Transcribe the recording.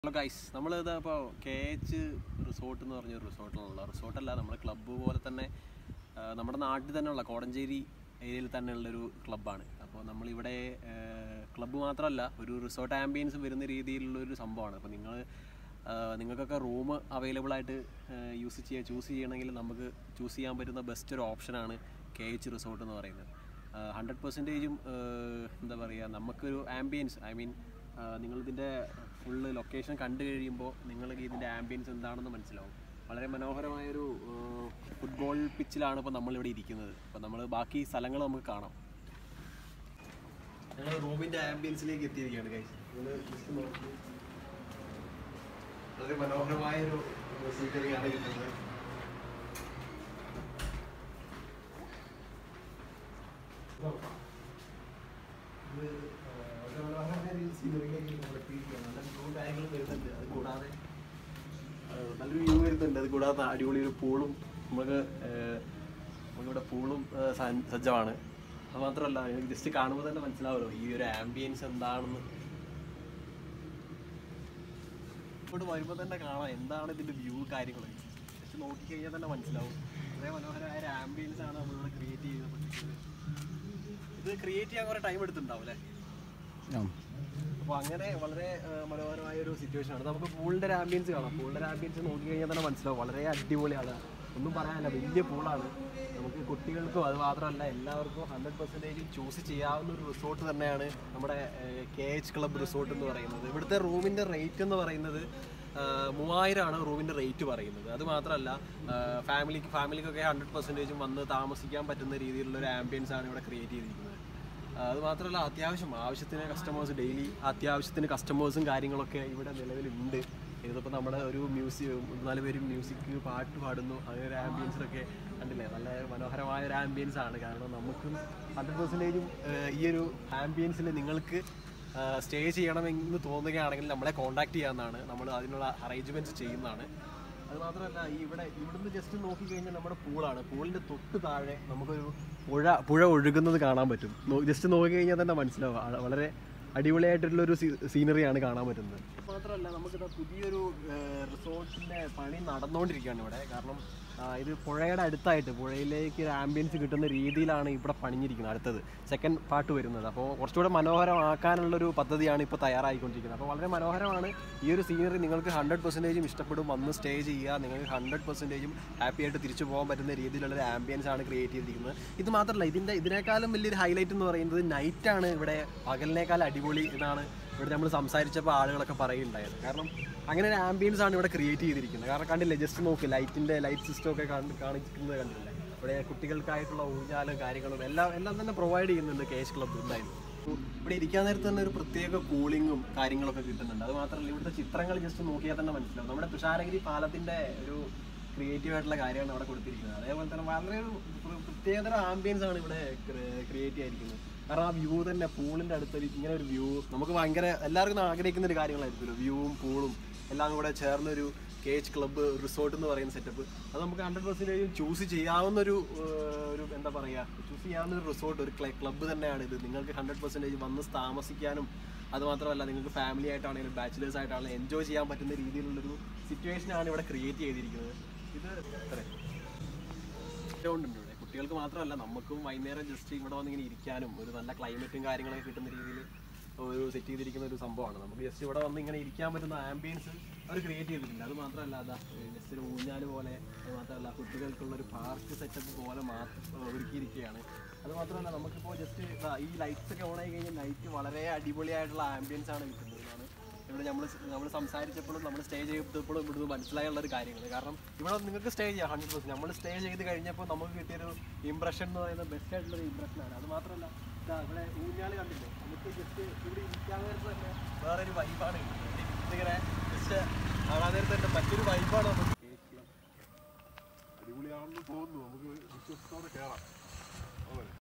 hello guys നമ്മൾ ഇത് ഇപ്പോൾ കെ എച്ച് റിസോർട്ട് എന്ന് പറഞ്ഞ റിസോർട്ടിലുള്ള റിസോർട്ടല്ല നമ്മുടെ ക്ലബ്ബ് പോലെ തന്നെ ആ, നമ്മുടെ നാട്ടിൽ തന്നെയുള്ള കോടഞ്ചേരി ഏരിയയിൽ തന്നെയുള്ളൊരു ക്ലബ്ബാണ് അപ്പോൾ നമ്മളിവിടെ ക്ലബ്ബ് മാത്രമല്ല ഒരു റിസോർട്ട് ആംബിയൻസ് വരുന്ന രീതിയിലുള്ളൊരു സംഭവമാണ് അപ്പോൾ നിങ്ങൾ നിങ്ങൾക്കൊക്കെ റൂം അവൈലബിൾ ആയിട്ട് യൂസ് ചെയ്യുക ചൂസ് ചെയ്യണമെങ്കിൽ നമുക്ക് ചൂസ് ചെയ്യാൻ പറ്റുന്ന ബെസ്റ്റ് ഒരു ഓപ്ഷനാണ് കെ എച്ച് റിസോർട്ട് എന്ന് പറയുന്നത് ഹൺഡ്രഡ് പെർസെൻറ്റേജും എന്താ പറയുക നമുക്കൊരു ആംബിയൻസ് ഐ മീൻ നിങ്ങളിതിൻ്റെ ഫുള്ള് ലൊക്കേഷൻ കണ്ടു കഴിയുമ്പോൾ നിങ്ങൾക്ക് ഇതിൻ്റെ ആംബിയൻസ് എന്താണെന്ന് മനസ്സിലാവും വളരെ മനോഹരമായൊരു ഫുട്ബോൾ പിച്ചിലാണ് ഇപ്പോൾ നമ്മളിവിടെ ഇരിക്കുന്നത് അപ്പോൾ നമ്മൾ ബാക്കി സ്ഥലങ്ങൾ നമുക്ക് കാണാം ഞങ്ങൾ റൂമിൻ്റെ ആംബിയൻസിലേക്ക് എത്തിയിരിക്കുകയാണ് ഗൈസ് വളരെ മനോഹരമായൊരു സീനറിയാണ് കിട്ടുന്നത് ഇത് വളരെ മനോഹരമായ ഒരു സീനറിയിലേക്ക് നമ്മൾ എത്തിയിരിക്കുകയാണ് നല്ല വ്യൂ കാര്യങ്ങളും വരുന്നുണ്ട് അത് കൂടാതെ ആ, നല്ലൊരു വ്യൂ വരുന്നുണ്ട് അത് കൂടാതെ അടിപൊളി ഒരു പൂളും നമുക്ക് ഏഹ്, നമുക്കിവിടെ പൂളും ഏഹ്, സ- സജ്ജമാണ് അത് മാത്രമല്ല ജസ്റ്റ് കാണുമ്പോൾ തന്നെ മനസ്സിലാവുമല്ലോ ഈ ഒരു ആംബിയൻസ് എന്താണെന്ന് ഇങ്ങോട്ട് വരുമ്പോൾ തന്നെ കാണാം എന്താണ് ഇതിൻ്റെ വ്യൂ കാര്യങ്ങൾ ജസ്റ്റ് നോക്കിക്കഴിഞ്ഞാൽ തന്നെ മനസ്സിലാവും വളരെ മനോഹരമായ ഒരു ആംബിയൻസ് ആണ് നമ്മളിവിടെ ക്രിയേറ്റ് ചെയ്തത് ഇത് ക്രിയേറ്റ് ചെയ്യാൻ കുറേ ടൈം എടുത്തിട്ടുണ്ടാവും അല്ലേ അപ്പോൾ അങ്ങനെ വളരെ ആ, മനോഹരമായ ഒരു സിറ്റുവേഷൻ ആണ് നമുക്ക് പൂളിൻ്റെ ഒരു ആംബിയൻസ് കാണാം പൂളിൻ്റെ ഒരു ആംബിയൻസ് നോക്കി കഴിഞ്ഞാൽ തന്നെ മനസ്സിലാവും വളരെ അടിപൊളിയാണ് ഒന്നും പറയാനില്ല വലിയ പൂളാണ് നമുക്ക് കുട്ടികൾക്കും അത് മാത്രമല്ല എല്ലാവർക്കും ഹൺഡ്രഡ് പെർസെൻറ്റേജ് ചൂസ് ചെയ്യാവുന്ന ഒരു റിസോർട്ട് തന്നെയാണ് നമ്മുടെ കെ എച്ച് ക്ലബ് റിസോർട്ട് എന്ന് പറയുന്നത് ഇവിടുത്തെ റൂമിൻ്റെ റേറ്റ് എന്ന് പറയുന്നത് മൂവായിരമാണ് റൂമിൻ്റെ റേറ്റ് പറയുന്നത് അത് മാത്രമല്ല ഫാമിലിക്ക് ഫാമിലിക്കൊക്കെ ഹൺഡ്രഡ് പെർസെൻറ്റേജും വന്ന് താമസിക്കാൻ പറ്റുന്ന രീതിയിലുള്ള ഒരു ആംബിയൻസ് ആണ് ഇവിടെ ക്രിയേറ്റ് ചെയ്തിരിക്കുന്നത് ആ, അത് മാത്രമല്ല അത്യാവശ്യം ആവശ്യത്തിന് കസ്റ്റമേഴ്സ് ഡെയിലി അത്യാവശ്യത്തിന് കസ്റ്റമേഴ്സും കാര്യങ്ങളൊക്കെ ഇവിടെ നിലവിലുണ്ട് ഇതിപ്പോൾ നമ്മുടെ ഒരു മ്യൂസിയം നാല് പേര് മ്യൂസിക് പാട്ട് പാടുന്നു അങ്ങനെ ഒരു ആംബിയൻസിലൊക്കെ കണ്ടില്ലേ നല്ല മനോഹരമായ ഒരു ആംബിയൻസ് ആണ് കാരണം നമുക്കും ഹൺഡ്രഡ് പെർസെൻറ്റേജും ഈ ഒരു ആംബിയൻസിൽ നിങ്ങൾക്ക് സ്റ്റേ ചെയ്യണമെന്ന് തോന്നുകയാണെങ്കിൽ നമ്മളെ കോൺടാക്ട് ചെയ്യാവുന്നതാണ് നമ്മൾ അതിനുള്ള അറേഞ്ച്മെൻറ്റ്സ് ചെയ്യുന്നതാണ് അത് മാത്രമല്ല ഈ ഇവിടെ ഇവിടുന്ന് ജസ്റ്റ് നോക്കിക്കഴിഞ്ഞാൽ നമ്മുടെ പൂളാണ് പൂളിൻ്റെ തൊട്ട് താഴെ നമുക്കൊരു പുഴ പുഴ ഒഴുകുന്നത് കാണാൻ പറ്റും ജസ്റ്റ് നോക്കിക്കഴിഞ്ഞാൽ തന്നെ മനസ്സിലാവും ആ, വളരെ അടിപൊളിയായിട്ടുള്ളൊരു സീനറിയാണ് കാണാൻ പറ്റുന്നത് മാത്രമല്ല നമുക്കിത് പുതിയൊരു റിസോർട്ടിൻ്റെ പണി നടന്നുകൊണ്ടിരിക്കുകയാണ് ഇവിടെ കാരണം ആ, ഇത് പുഴയുടെ അടുത്തായിട്ട് പുഴയിലേക്ക് ഒരു ആംബിയൻസ് കിട്ടുന്ന രീതിയിലാണ് ഇവിടെ പണിഞ്ഞിരിക്കുന്നത് അടുത്തത് സെക്കൻഡ് പാർട്ട് വരുന്നത് അപ്പോൾ കുറച്ചുകൂടെ മനോഹരമാക്കാനുള്ളൊരു പദ്ധതിയാണ് ഇപ്പോൾ തയ്യാറായിക്കൊണ്ടിരിക്കുന്നത് അപ്പോൾ വളരെ മനോഹരമാണ് ഈ ഒരു സീനറി നിങ്ങൾക്ക് ഹൺഡ്രഡ് പെർസെൻറ്റേജും ഇഷ്ടപ്പെടും വന്ന് സ്റ്റേ ചെയ്യുക നിങ്ങൾക്ക് ഹൺഡ്രഡ് പെർസെൻറ്റേജും ഹാപ്പി ആയിട്ട് തിരിച്ചു പോകാൻ പറ്റുന്ന രീതിയിലുള്ള ഒരു ആംബിയൻസ് ആണ് ക്രിയേറ്റ് ചെയ്തിരിക്കുന്നത് ഇത് മാത്രമല്ല ഇതിൻ്റെ ഇതിനേക്കാളും വലിയൊരു ഹൈലൈറ്റ് എന്ന് പറയുന്നത് നൈറ്റാണ് ഇവിടെ പകലിനേക്കാൾ അടിപൊളി എന്നാണ് ഇവിടെ നമ്മൾ സംസാരിച്ചപ്പോൾ ആളുകളൊക്കെ പറയുന്നുണ്ടായത് കാരണം അങ്ങനെ ഒരു ആംബിയൻസ് ആണ് ഇവിടെ ക്രിയേറ്റ് ചെയ്തിരിക്കുന്നത് കാരണം കണ്ടില്ലേ ജസ്റ്റ് നോക്കി ലൈറ്റിൻ്റെ ലൈറ്റ് സിസ്റ്റം ഒക്കെ കാണി- കാണിക്കുന്നത് കണ്ടില്ലേ ഇവിടെ കുട്ടികൾക്കായിട്ടുള്ള ഊഞ്ഞാലും കാര്യങ്ങളും എല്ലാം എല്ലാം തന്നെ പ്രൊവൈഡ് ചെയ്യുന്നുണ്ട് കെ എച്ച് ക്ലബ്ബ് എന്തായാലും ഇവിടെ ഇരിക്കാൻ നേരത്ത് തന്നെ ഒരു പ്രത്യേക കൂളിങ്ങും കാര്യങ്ങളൊക്കെ കിട്ടുന്നുണ്ട് അത് മാത്രമല്ല ഇവിടുത്തെ ചിത്രങ്ങൾ ജസ്റ്റ് നോക്കിയാൽ തന്നെ മനസ്സിലാവും നമ്മുടെ തുഷാരഗിരി പാലത്തിന്റെ ഒരു ക്രിയേറ്റീവ് ആയിട്ടുള്ള കാര്യമാണ് അവിടെ കൊടുത്തിരിക്കുന്നത് അതേപോലെ തന്നെ വളരെ ഒരു പ്ര- പ്രത്യേകതര ആംബിയൻസ് ആണ് ഇവിടെ ക്രിയേറ്റ് ചെയ്തിരിക്കുന്നത് കാരണം ആ വ്യൂ തന്നെ പൂളിന്റെ അടുത്തൊരു ഇങ്ങനെ ഒരു വ്യൂ നമുക്ക് ഭയങ്കര എല്ലാവർക്കും ആഗ്രഹിക്കുന്ന ഒരു കാര്യങ്ങളായിരിക്കുമല്ലോ വ്യൂവും പൂളും എല്ലാം കൂടെ ചേർന്നൊരു കെ എച്ച് ക്ലബ്ബ് റിസോർട്ട് എന്ന് പറയുന്ന സെറ്റപ്പ് അത് നമുക്ക് ഹൺഡ്രഡ് പെർസെൻറ്റേജും ചൂസ് ചെയ്യാവുന്ന ഒരു ഏഹ്, ഒരു എന്താ പറയുക ചൂസ് ചെയ്യാവുന്ന ഒരു റിസോർട്ട് ഒരു ക്ലബ്ബ് തന്നെയാണ് ഇത് നിങ്ങൾക്ക് ഹൺഡ്രഡ് പെർസെൻറ്റേജ് വന്ന് താമസിക്കാനും അത് മാത്രമല്ല നിങ്ങൾക്ക് ഫാമിലി ആയിട്ടാണെങ്കിലും ബാച്ചിലേഴ്സ് ആയിട്ടാണെങ്കിലും എൻജോയ് ചെയ്യാൻ പറ്റുന്ന രീതിയിലുള്ളൊരു സിറ്റുവേഷനാണ് ഇവിടെ ക്രിയേറ്റ് ചെയ്തിരിക്കുന്നത് ഇത് എത്ര ഗ്രൗണ്ട് ഉണ്ട് ഇവിടെ കുട്ടികൾക്ക് മാത്രമല്ല നമുക്കും വൈകുന്നേരം ജസ്റ്റ് ഇവിടെ വന്ന് ഇങ്ങനെ ഇരിക്കാനും ഒരു നല്ല ക്ലൈമറ്റും കാര്യങ്ങളൊക്കെ കിട്ടുന്ന രീതിയിൽ ഒരു സെറ്റ് ചെയ്തിരിക്കുന്ന ഒരു സംഭവമാണ് നമുക്ക് ജസ്റ്റ് ഇവിടെ വന്ന് ഇങ്ങനെ ഇരിക്കാൻ പറ്റുന്ന ആംബിയൻസ് അവർ ക്രിയേറ്റ് ചെയ്തിട്ടുണ്ട് അത് മാത്രമല്ല അതാ ജസ്റ്റ് ഒരു ഊഞ്ഞാല് പോലെ അത് മാത്രമല്ല കുട്ടികൾക്കുള്ള ഒരു പാർക്ക് സെറ്റപ്പ് പോലെ മാത്രം ഒരുക്കിയിരിക്കുകയാണ് അത് മാത്രമല്ല നമുക്കിപ്പോൾ ജസ്റ്റ് ഈ ലൈറ്റ്സ് ഒക്കെ ഓൺ ആയി കഴിഞ്ഞാൽ ലൈറ്റ് വളരെ അടിപൊളിയായിട്ടുള്ള ആംബിയൻസ് ആണ് കിട്ടുന്നത് എന്നാണ് ഇവിടെ നമ്മൾ നമ്മൾ സംസാരിച്ചപ്പോഴും നമ്മൾ സ്റ്റേ ചെയ്തപ്പോഴും ഇവിടുന്ന് മനസ്സിലായുള്ള ഒരു കാര്യങ്ങൾ കാരണം ഇവിടെ നിങ്ങൾക്ക് സ്റ്റേ ചെയ്യാം ഹൺഡ്രഡ് പെർസെൻറ്റ് നമ്മൾ സ്റ്റേ ചെയ്ത് കഴിഞ്ഞപ്പോൾ നമുക്ക് കിട്ടിയൊരു ഇമ്പ്രഷൻ എന്ന് പറയുന്നത് ബെസ്റ്റ് ആയിട്ടുള്ള ഇമ്പ്രഷനാണ് അത് മാത്രമല്ല ഇതാ ഇവിടെ ഊഞ്ഞാൽ കണ്ടില്ലേ നമുക്ക് ജസ്റ്റ് ഇവിടെ ഇരിക്കാൻ നേരത്ത് തന്നെ വേറൊരു വൈബാണ് കിട്ടുന്നത് ഇതിങ്ങനെ ജസ്റ്റ് കാണാൻ നേരത്ത് തന്നെ മറ്റൊരു വൈബാണ് നമുക്ക് അടിപൊളിയാണെന്ന് തോന്നുന്നു നമുക്ക് വിശ്വസത്തോടെ കയറാം